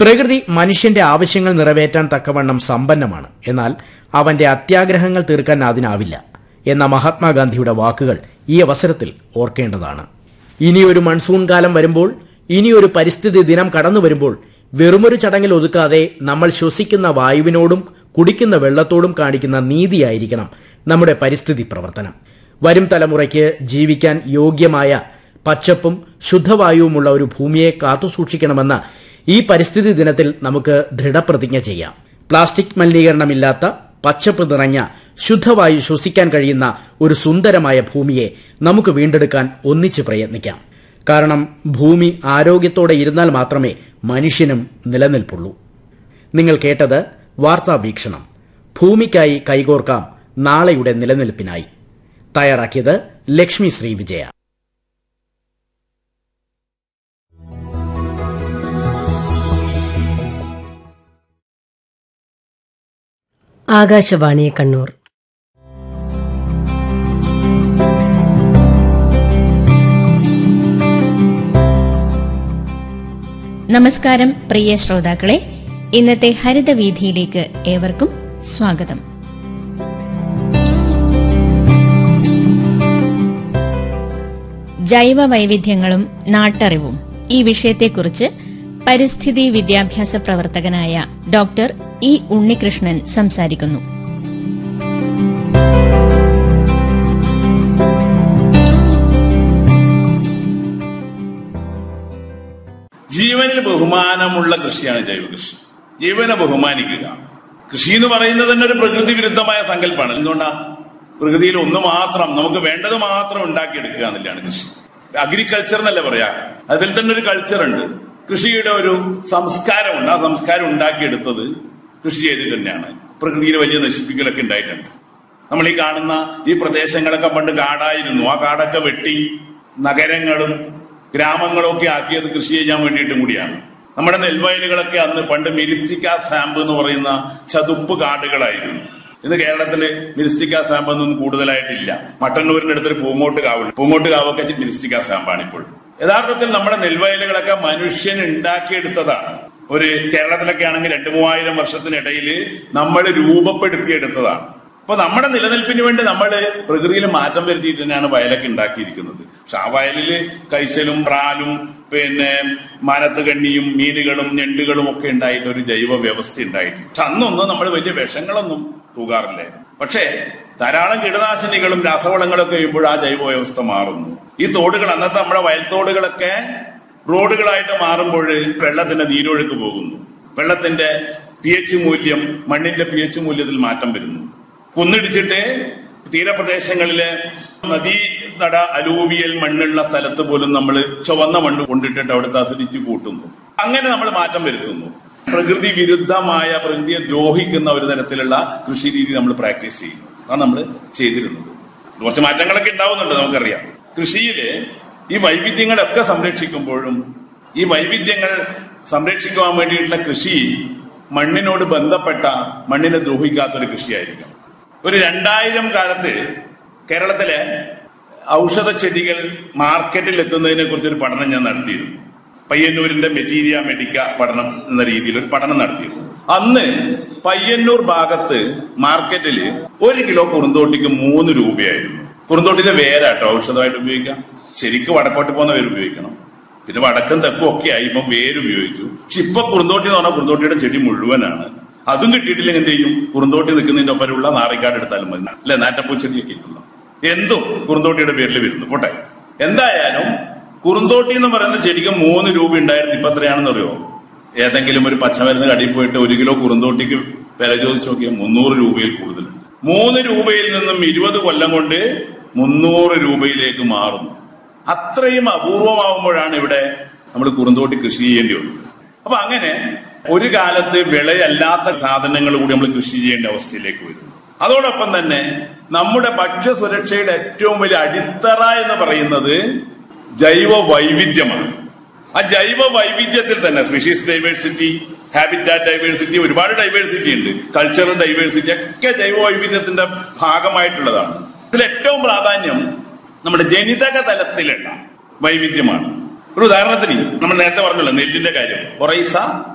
പ്രകൃതി മനുഷ്യന്റെ ആവശ്യങ്ങൾ നിറവേറ്റാൻ തക്കവണ്ണം സമ്പന്നമാണ് എന്നാൽ അവന്റെ അത്യാഗ്രഹങ്ങൾ തീർക്കാൻ അതിനാവില്ല എന്ന മഹാത്മാഗാന്ധിയുടെ വാക്കുകൾ ഈ അവസരത്തിൽ ഓർക്കേണ്ടതാണ് ഇനിയൊരു മൺസൂൺ കാലം വരുമ്പോൾ ഇനിയൊരു പരിസ്ഥിതി ദിനം കടന്നു വരുമ്പോൾ വെറുമൊരു ചടങ്ങിൽ ഒതുക്കാതെ നമ്മൾ ശ്വസിക്കുന്ന വായുവിനോടും കുടിക്കുന്ന വെള്ളത്തോടും കാണിക്കുന്ന നീതിയായിരിക്കണം നമ്മുടെ പരിസ്ഥിതി പ്രവർത്തനം വരും തലമുറയ്ക്ക് ജീവിക്കാൻ യോഗ്യമായ പച്ചപ്പും ശുദ്ധവായുവുമുള്ള ഒരു ഭൂമിയെ കാത്തുസൂക്ഷിക്കണമെന്ന ഈ പരിസ്ഥിതി ദിനത്തിൽ നമുക്ക് ദൃഢപ്രതിജ്ഞ ചെയ്യാം പ്ലാസ്റ്റിക് മലിനീകരണമില്ലാത്ത പച്ചപ്പ് നിറഞ്ഞ ശുദ്ധവായു ശ്വസിക്കാൻ കഴിയുന്ന ഒരു സുന്ദരമായ ഭൂമിയെ നമുക്ക് വീണ്ടെടുക്കാൻ ഒന്നിച്ച് പ്രയത്നിക്കാം കാരണം ഭൂമി ആരോഗ്യത്തോടെ ഇരുന്നാൽ മാത്രമേ മനുഷ്യനും നിലനിൽപ്പുള്ളൂ നിങ്ങൾ കേട്ടത് വാർത്താ വീക്ഷണം ഭൂമിക്കായി കൈകോർക്കാം നാളെയുടെ നിലനിൽപ്പിനായി തയ്യാറാക്കിയത് ലക്ഷ്മി ശ്രീ വിജയ ആകാശവാണി കണ്ണൂർ നമസ്കാരം പ്രിയ ശ്രോതാക്കളെ ഇന്നത്തെ ഹരിതവീഥിയിലേക്ക് ഏവർക്കും സ്വാഗതം ജൈവ വൈവിധ്യങ്ങളും നാട്ടറിവും ഈ വിഷയത്തെക്കുറിച്ച് പരിസ്ഥിതി വിദ്യാഭ്യാസ പ്രവർത്തകനായ ഡോക്ടർ ഇ ഉണ്ണികൃഷ്ണൻ സംസാരിക്കുന്നു ജീവനിൽ ബഹുമാനമുള്ള കൃഷിയാണ് ജൈവ കൃഷി ജീവനെ ബഹുമാനിക്കുക കൃഷി എന്ന് പറയുന്നത് തന്നെ ഒരു പ്രകൃതി വിരുദ്ധമായ സങ്കല്പമാണ് എന്തുകൊണ്ടാ പ്രകൃതിയിൽ ഒന്ന് മാത്രം നമുക്ക് വേണ്ടത് മാത്രം ഉണ്ടാക്കിയെടുക്കുക എന്നുള്ളതാണ് കൃഷി അഗ്രികൾച്ചർ എന്നല്ലേ പറയാ അതിൽ തന്നെ ഒരു കൾച്ചർ ഉണ്ട് കൃഷിയുടെ ഒരു സംസ്കാരമുണ്ട് ആ സംസ്കാരം ഉണ്ടാക്കിയെടുത്തത് കൃഷി ചെയ്തിട്ട് തന്നെയാണ് പ്രകൃതിയിൽ വലിയ നശിപ്പിക്കലൊക്കെ ഉണ്ടായിട്ടുണ്ട് നമ്മൾ ഈ കാണുന്ന ഈ പ്രദേശങ്ങളൊക്കെ പണ്ട് കാടായിരുന്നു ആ കാടൊക്കെ വെട്ടി നഗരങ്ങളും ഗ്രാമങ്ങളും ഒക്കെ ആക്കിയത് കൃഷി ചെയ്യാൻ വേണ്ടിയിട്ടും കൂടിയാണ് നമ്മുടെ നെൽവയലുകളൊക്കെ അന്ന് പണ്ട് മിരിസ്റ്റിക്ക സ്റ്റാമ്പ് എന്ന് പറയുന്ന ചതുപ്പ് കാടുകളായിരുന്നു ഇന്ന് കേരളത്തില് മിരിസ്റ്റിക്ക സ്റ്റാമ്പ് ഒന്നും കൂടുതലായിട്ടില്ല മട്ടന്നൂരിന്റെ അടുത്തൊരു പൂങ്ങോട്ട് കാവുണ്ട് പൂങ്ങോട്ട് കാവൊക്കെ മിരിസ്റ്റിക്ക സ്റ്റാമ്പാണ് ഇപ്പോൾ യഥാർത്ഥത്തിൽ നമ്മുടെ നെൽവയലുകളൊക്കെ മനുഷ്യൻ ഉണ്ടാക്കിയെടുത്തതാണ് ഒരു കേരളത്തിലൊക്കെ ആണെങ്കിൽ രണ്ടു മൂവായിരം വർഷത്തിനിടയിൽ നമ്മൾ രൂപപ്പെടുത്തിയെടുത്തതാണ് അപ്പൊ നമ്മുടെ നിലനിൽപ്പിന് വേണ്ടി നമ്മൾ പ്രകൃതിയിൽ മാറ്റം വരുത്തിയിട്ട് തന്നെയാണ് വയലൊക്കെ ഉണ്ടാക്കിയിരിക്കുന്നത് പക്ഷെ ആ വയലില് കൈസലും പ്രാലും പിന്നെ മാനത്ത് കണ്ണിയും മീനുകളും ഞണ്ടുകളും ഒക്കെ ഉണ്ടായിട്ട് ഒരു ജൈവ വ്യവസ്ഥ ഉണ്ടായിട്ടുണ്ട് പക്ഷെ അന്നൊന്നും നമ്മൾ വലിയ വിഷങ്ങളൊന്നും തൂകാറില്ലായിരുന്നു പക്ഷേ ധാരാളം കീടനാശിനികളും രാസവളങ്ങളൊക്കെ കഴിയുമ്പോൾ ആ ജൈവ വ്യവസ്ഥ മാറുന്നു ഈ തോടുകൾ അന്നത്തെ നമ്മുടെ വയൽത്തോടുകളൊക്കെ റോഡുകളായിട്ട് മാറുമ്പോൾ വെള്ളത്തിന്റെ നീരൊഴുക്ക് പോകുന്നു വെള്ളത്തിന്റെ പി എച്ച് മൂല്യം മണ്ണിന്റെ പി എച്ച് മൂല്യത്തിൽ മാറ്റം വരുന്നു കുന്നിടിച്ചിട്ട് തീരപ്രദേശങ്ങളിലെ നദീ തട അലൂവിയൽ മണ്ണുള്ള സ്ഥലത്ത് പോലും നമ്മൾ ചുവന്ന മണ്ണ് കൊണ്ടിട്ടിട്ട് അവിടുത്തെ അസിഡിറ്റി കൂട്ടുന്നു അങ്ങനെ നമ്മൾ മാറ്റം വരുത്തുന്നു പ്രകൃതി വിരുദ്ധമായ പ്രകൃതിയെ ദ്രോഹിക്കുന്ന ഒരു തരത്തിലുള്ള കൃഷി രീതി നമ്മൾ പ്രാക്ടീസ് ചെയ്യുന്നു അതാണ് നമ്മൾ ചെയ്തിരുന്നത് കുറച്ച് മാറ്റങ്ങളൊക്കെ ഉണ്ടാവുന്നുണ്ട് നമുക്കറിയാം കൃഷിയില് ഈ വൈവിധ്യങ്ങളൊക്കെ സംരക്ഷിക്കുമ്പോഴും ഈ വൈവിധ്യങ്ങൾ സംരക്ഷിക്കുവാൻ വേണ്ടിയിട്ടുള്ള കൃഷി മണ്ണിനോട് ബന്ധപ്പെട്ട മണ്ണിനെ ദ്രോഹിക്കാത്ത ഒരു കൃഷിയായിരിക്കും ഒരു രണ്ടായിരം കാലത്ത് കേരളത്തിലെ ഔഷധ ചെടികൾ മാർക്കറ്റിൽ എത്തുന്നതിനെ കുറിച്ചൊരു പഠനം ഞാൻ നടത്തിയിരുന്നു പയ്യന്നൂരിന്റെ മെറ്റീരിയ മെഡിക്ക പഠനം എന്ന രീതിയിൽ ഒരു പഠനം നടത്തിയിരുന്നു അന്ന് പയ്യന്നൂർ ഭാഗത്ത് മാർക്കറ്റിൽ ഒരു കിലോ കുറുന്തോട്ടിക്ക് മൂന്ന് രൂപയായിരുന്നു കുറുന്തോട്ടിന്റെ വേരാട്ടോ ഔഷധമായിട്ട് ഉപയോഗിക്കാം ശരിക്കും വടക്കോട്ട് പോകുന്ന വേര് ഉപയോഗിക്കണം പിന്നെ വടക്കും തെക്കും ഒക്കെ ആയി ഇപ്പം വേര് ഉപയോഗിച്ചു പക്ഷെ ഇപ്പൊ കുറുന്തോട്ടി എന്ന് പറഞ്ഞാൽ കുറുന്തോട്ടിയുടെ ചെടി മുഴുവനാണ് അതും കിട്ടിയിട്ടില്ലെങ്കിൽ എന്ത് ചെയ്യും കുറുന്തോട്ടി നിൽക്കുന്നതിന്റെ ഒപ്പരമുള്ള നാറിക്കാട് എടുത്താലും മതി അല്ലെ നാറ്റപ്പൂച്ചെടിയൊക്കെ ഇട്ടുള്ള എന്തും കുറുന്തോട്ടിയുടെ പേരിൽ വരുന്നു പോട്ടെ എന്തായാലും കുറുന്തോട്ടി എന്ന് പറയുന്ന ചെടിക്ക് മൂന്ന് രൂപ ഉണ്ടായിരുന്നു ഇപ്പൊ എത്രയാണെന്ന് അറിയോ ഏതെങ്കിലും ഒരു പച്ചമരുന്ന് കടയിൽ പോയിട്ട് ഒരു കിലോ കുറുന്തോട്ടിക്ക് വില ചോദിച്ചു നോക്കിയാൽ മുന്നൂറ് രൂപയിൽ കൂടുതലുണ്ട് മൂന്ന് രൂപയിൽ നിന്നും ഇരുപത് കൊല്ലം കൊണ്ട് മുന്നൂറ് രൂപയിലേക്ക് മാറുന്നു അത്രയും അപൂർവമാകുമ്പോഴാണ് ഇവിടെ നമ്മൾ കുറുന്തോട്ടി കൃഷി ചെയ്യേണ്ടി വന്നത് അപ്പൊ അങ്ങനെ ഒരു കാലത്ത് വിളയല്ലാത്ത സാധനങ്ങൾ കൂടി നമ്മൾ കൃഷി ചെയ്യേണ്ട അവസ്ഥയിലേക്ക് വരുന്നു അതോടൊപ്പം തന്നെ നമ്മുടെ ഭക്ഷ്യസുരക്ഷയുടെ ഏറ്റവും വലിയ അടിത്തറ എന്ന് പറയുന്നത് ജൈവ വൈവിധ്യമാണ് ആ ജൈവ വൈവിധ്യത്തിൽ തന്നെ സ്പീഷീസ് ഡൈവേഴ്സിറ്റി ഹാബിറ്റാറ്റ് ഡൈവേഴ്സിറ്റി ഒരുപാട് ഡൈവേഴ്സിറ്റി ഉണ്ട് കൾച്ചറൽ ഡൈവേഴ്സിറ്റി ഒക്കെ ജൈവ വൈവിധ്യത്തിന്റെ ഭാഗമായിട്ടുള്ളതാണ് ഇതിൽ ഏറ്റവും പ്രാധാന്യം നമ്മുടെ ജനിതക തലത്തിലുള്ള വൈവിധ്യമാണ് ഒരു ഉദാഹരണത്തിന് നമ്മൾ നേരത്തെ പറഞ്ഞല്ലോ നെല്ലിന്റെ കാര്യം ഒറൈസ